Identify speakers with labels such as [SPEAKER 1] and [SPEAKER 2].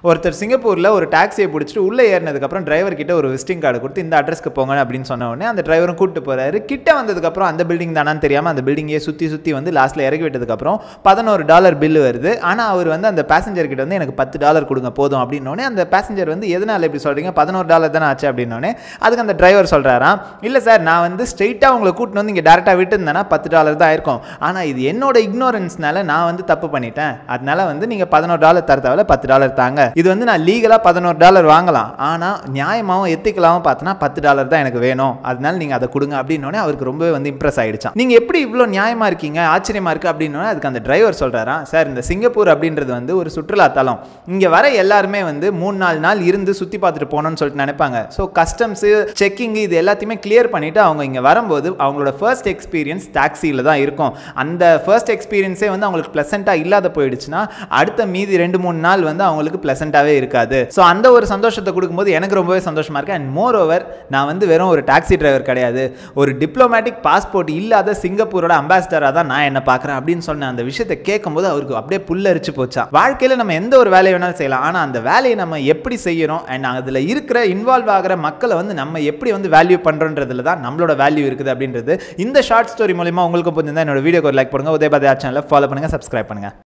[SPEAKER 1] ஒருத்தர் சிங்கப்பூரில் ஒரு டாக்ஸியை பிடிச்சிட்டு உள்ளே ஏறினதுக்கப்புறம் டிரைவர் கிட்ட ஒரு விசிட்டிங் கார்டு கொடுத்து இந்த அட்ரஸ்க்கு போங்க அப்படின்னு சொன்ன உடனே அந்த டிரைவரும் கூப்பிட்டு போறாரு கிட்ட வந்ததுக்கப்புறம் அந்த பில்டிங் தானான்னு தெரியாமல் அந்த பில்டிங்கே சுற்றி சுற்றி வந்து லாஸ்ட்டில் இறக்கி விட்டதுக்கப்புறம் பதினோரு டாலர் பில்லு வருது ஆனால் அவர் வந்து அந்த பேசஞ்சர் கிட்ட வந்து எனக்கு பத்து டாலர் கொடுங்க போதும் அப்படின்னோடனே அந்த பேசஞ்சர் வந்து எதனால இப்படி சொல்கிறீங்க பதினோரு டாலர் தானே ஆச்சு அப்படின்னோடனே அதுக்கு அந்த டிரைவர் சொல்கிறாராம் இல்லை சார் நான் வந்து ஸ்ட்ரெயிட்டாக உங்களை கூட்டின்னு வந்து இங்கே டேரெக்டாக விட்டுருந்தேன்னா பத்து டாலர் தான் இருக்கும் ஆனால் இது என்னோட இக்னோரன்ஸ்னால நான் வந்து தப்பு பண்ணிட்டேன் அதனால வந்து நீங்கள் பதினோரு டாலர் தர தேவையில்ல பத்து டாலர் தாங்க இது வந்து நான் லீகலாக பதினோரு டாலர் வாங்கலாம் ஆனால் நியாயமாகவும் எத்திக்கலாகவும் பார்த்தோன்னா பத்து டாலர் தான் எனக்கு வேணும் அதனால நீங்கள் அதை கொடுங்க அப்படின்னோடனே அவருக்கு ரொம்பவே வந்து இம்ப்ரெஸ் ஆயிடுச்சான் நீங்கள் எப்படி இவ்வளோ நியாயமாக இருக்கீங்க ஆச்சரியமா இருக்கு அப்படின்னோடனே அதுக்கு அந்த டிரைவர் சொல்கிறாராம் சார் இந்த சிங்கப்பூர் அப்படின்றது வந்து ஒரு சுற்றுலா தலம் இங்கே வர எல்லாருமே வந்து மூணு நாலு நாள் இருந்து சுற்றி பார்த்துட்டு போகணும்னு சொல்லிட்டு நினைப்பாங்க ஸோ கஸ்டம்ஸு செக்கிங் இது எல்லாத்தையுமே கிளியர் பண்ணிவிட்டு அவங்க இங்கே வரும்போது அவங்களோட ஃபர்ஸ்ட் எக்ஸ்பீரியன்ஸ் டாக்ஸியில் தான் இருக்கும் அந்த ஃபர்ஸ்ட் எக்ஸ்பீரியன்ஸே வந்து அவங்களுக்கு ப்ளசண்ட்டாக இல்லாத போயிடுச்சுன்னா அடுத்த மீதி ரெண்டு மூணு நாள் வந்து அவங்களுக்கு ப்ளசண்ட்டாகவே இருக்காது ஸோ அந்த ஒரு சந்தோஷத்தை கொடுக்கும்போது எனக்கு ரொம்பவே சந்தோஷமாக இருக்கு அண்ட் மோர் ஓவர் நான் வந்து வெறும் ஒரு டாக்ஸி டிரைவர் கிடையாது ஒரு டிப்ளமேட்டிக் பாஸ்போர்ட் இல்லாத சிங்கப்பூரோட அம்பாசிடராக தான் நான் என்ன பார்க்குறேன் அப்படின்னு சொன்ன அந்த விஷயத்தை கேட்கும்போது அவருக்கு அப்படியே புல்லரிச்சு போச்சா வாழ்க்கையில் நம்ம எந்த ஒரு வேலையை வேணாலும் செய்யலாம் ஆனால் அந்த வேலையை நம்ம எப்படி செய்யறோம் அண்ட் அதில் இருக்கிற இன்வால்வ் ஆகிற மக்களை வந்து நம்ம எப்படி வந்து வேல்யூ பண்ணுறோன்றதுல தான் நம்மளோட வேல்யூ இருக்குது அப்படின்றது இந்த ஷார்ட் ஸ்டோரி மூலிமா உங்களுக்கு புரிஞ்சிருந்தா என்னோட வீடியோக்கு ஒரு லைக் பண்ணுங்க உதயபாதா சேனலை ஃபாலோ பண்ணுங்க சப்ஸ்கிரைப் பண்ணுங்க